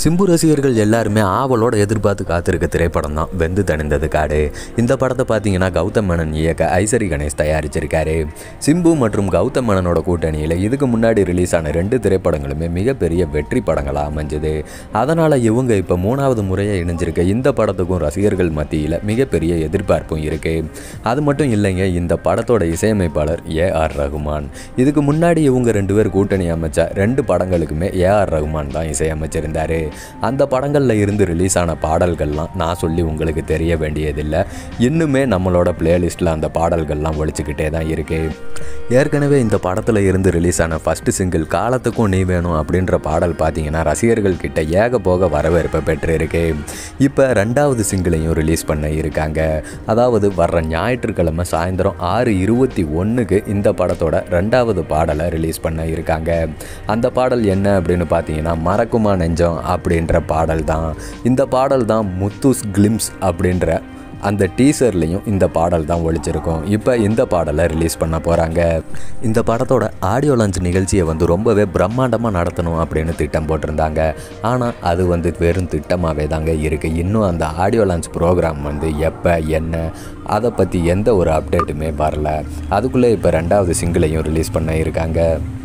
சிம்பு ரசிகர்கள் எல்லாருமே ஆவலோட எதிர்பார்த்து காத்திருக்க திரைப்படம் தான் வெந்து தணிந்தது காடு இந்த படத்தை பார்த்தீங்கன்னா கௌதம் மேனன் இயக்க ஐசரி கணேஷ் தயாரிச்சிருக்காரு சிம்பு மற்றும் கௌதம் மேனனோட கூட்டணியில் இதுக்கு முன்னாடி ரிலீஸ் ஆன ரெண்டு திரைப்படங்களுமே மிகப்பெரிய வெற்றி படங்களாக அமைஞ்சது அதனால் இவங்க இப்போ மூணாவது முறையாக இணைஞ்சிருக்க இந்த படத்துக்கும் ரசிகர்கள் மத்தியில் மிகப்பெரிய எதிர்பார்ப்பும் இருக்கு அது மட்டும் இல்லைங்க இந்த படத்தோட இசையமைப்பாளர் ஏ ஆர் ரகுமான் இதுக்கு முன்னாடி இவங்க ரெண்டு பேர் கூட்டணி அமைச்ச ரெண்டு படங்களுக்குமே ஏ ஆர் ரகுமான் தான் இசையமைச்சிருந்தாரு அந்த படங்களில் இருந்து ரிலீஸ் ஆன பாடல்கள்லாம் நான் சொல்லி உங்களுக்கு தெரிய வேண்டியதில்லை இன்னுமே நம்மளோட பிளேலிஸ்ட்டில் அந்த பாடல்கள்லாம் ஒழிச்சுக்கிட்டே தான் இருக்கு ஏற்கனவே இந்த படத்தில் இருந்து ரிலீஸ் ஆன ஃபஸ்ட்டு சிங்கிள் காலத்துக்கும் நீ வேணும் அப்படின்ற பாடல் பார்த்தீங்கன்னா ரசிகர்கள் கிட்ட ஏக போக வரவேற்பை பெற்றிருக்கு இப்போ ரெண்டாவது சிங்கிளையும் ரிலீஸ் பண்ண இருக்காங்க அதாவது வர்ற ஞாயிற்றுக்கிழமை சாயந்தரம் ஆறு இருபத்தி ஒன்றுக்கு இந்த படத்தோட ரெண்டாவது பாடலை ரிலீஸ் பண்ண இருக்காங்க அந்த பாடல் என்ன அப்படின்னு பார்த்தீங்கன்னா மறக்குமா நெஞ்சம் அப்படின்ற பாடல் தான் இந்த பாடல் தான் முத்துஸ் கிளிம்ஸ் அப்படின்ற அந்த டீசர்லேயும் இந்த பாடல் தான் ஒழிச்சிருக்கும் இப்போ இந்த பாடலை ரிலீஸ் பண்ண போகிறாங்க இந்த படத்தோட ஆடியோ லான்ச் நிகழ்ச்சியை வந்து ரொம்பவே பிரம்மாண்டமாக நடத்தணும் அப்படின்னு திட்டம் போட்டிருந்தாங்க ஆனால் அது வந்து வெறும் திட்டமாகவே தாங்க இருக்குது இன்னும் அந்த ஆடியோ லான்ச் ப்ரோக்ராம் வந்து எப்போ என்ன அதை பற்றி எந்த ஒரு அப்டேட்டுமே வரல அதுக்குள்ளே இப்போ ரெண்டாவது சிங்கிளையும் ரிலீஸ் பண்ண இருக்காங்க